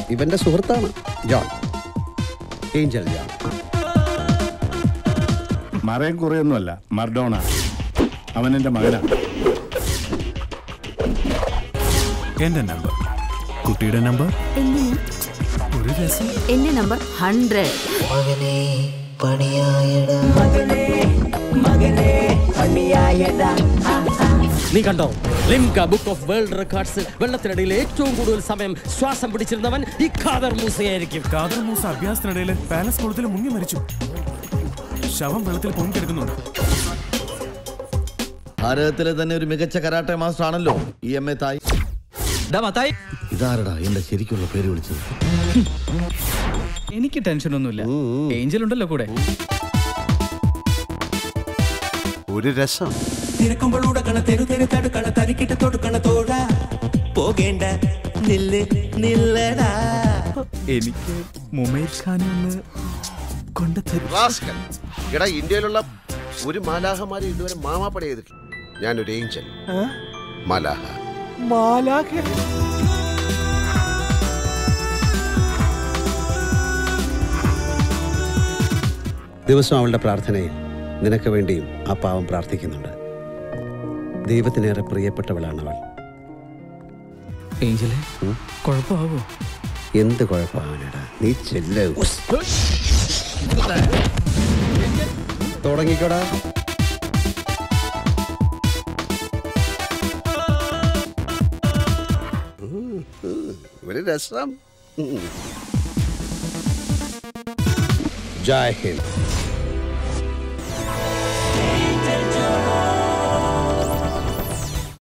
ഇവന്റെ സുഹൃത്താണ് John Angel John മറയും കുറയൊന്നുമല്ല മർഡോണ അവൻ എന്റെ മകനാ എന്റെ നമ്പർ കുട്ടിയുടെ നമ്പർ എങ്ങനെ ഒരു രസം എന്റെ നമ്പർ ഹൺഡ്രഡ് മകനെ പണിയായടാ നീ കണ്ടോ Limca book of world records വെള്ളത്തിനടിയിൽ ഏറ്റവും കൂടുതൽ സമയം ശ്വാസം പിടിച്ചിരുന്നവൻ ഈ ഖാദർ മൂസയായിരിക്കും കാദർ മൂസ അഭ്യാസത്തിനിടയിൽ പാലസ് കുളത്തിൽ മുങ്ങി മരിച്ചു ശവം വെള്ളത്തിൽ പൊങ്ങിക്കെടുക്കുന്നുണ്ട് ഭാരതത്തിലെ തന്നെ ഒരു മികച്ച കരാട്ടെ മാസ്റ്റർ ആണല്ലോ ഇ എം എ തായ് ഇതാരടാ എന്റെ ശരിക്കുള്ള പേര് വിളിച്ചത് എനിക്ക് ടെൻഷനൊന്നുമില്ല ഏഞ്ചൽ ഉണ്ടല്ലോ കൂടെ ഒരു രസം തിരക്കുമ്പോൾ ഉടക്കണ തെരു തെരു തടുക്കണ തരിക്കിട്ട് തൊടുക്കണ തോഴ പോകേണ്ട നില്ല് നില്ലടാ എനിക്ക് മുമേർ ഖാനെ ഒന്ന് കൊണ്ടുതരും റാസ്കൽ. എടാ ഇന്ത്യയിലുള്ള ഒരു മാലാഹമാരെ ഇതുവരെ മാമാപ്പട ചെയ്തിട്ടില്ല ഞാനൊരു ഏഞ്ചൽ മാലാഹ ദിവസം അവളുടെ പ്രാർത്ഥനയിൽ നിനക്ക് വേണ്ടിയും ആ പാവം പ്രാർത്ഥിക്കുന്നുണ്ട് ദൈവത്തിനേറെ പ്രിയപ്പെട്ടവളാണ് അവൾ ഏഞ്ചലെ കുഴപ്പമാവോ എന്ത് കുഴപ്പമാവാനടാ നീ ചെല്ല തുടങ്ങിക്കോടാ ഒരു രസം ജയ് ഹിന്ദ്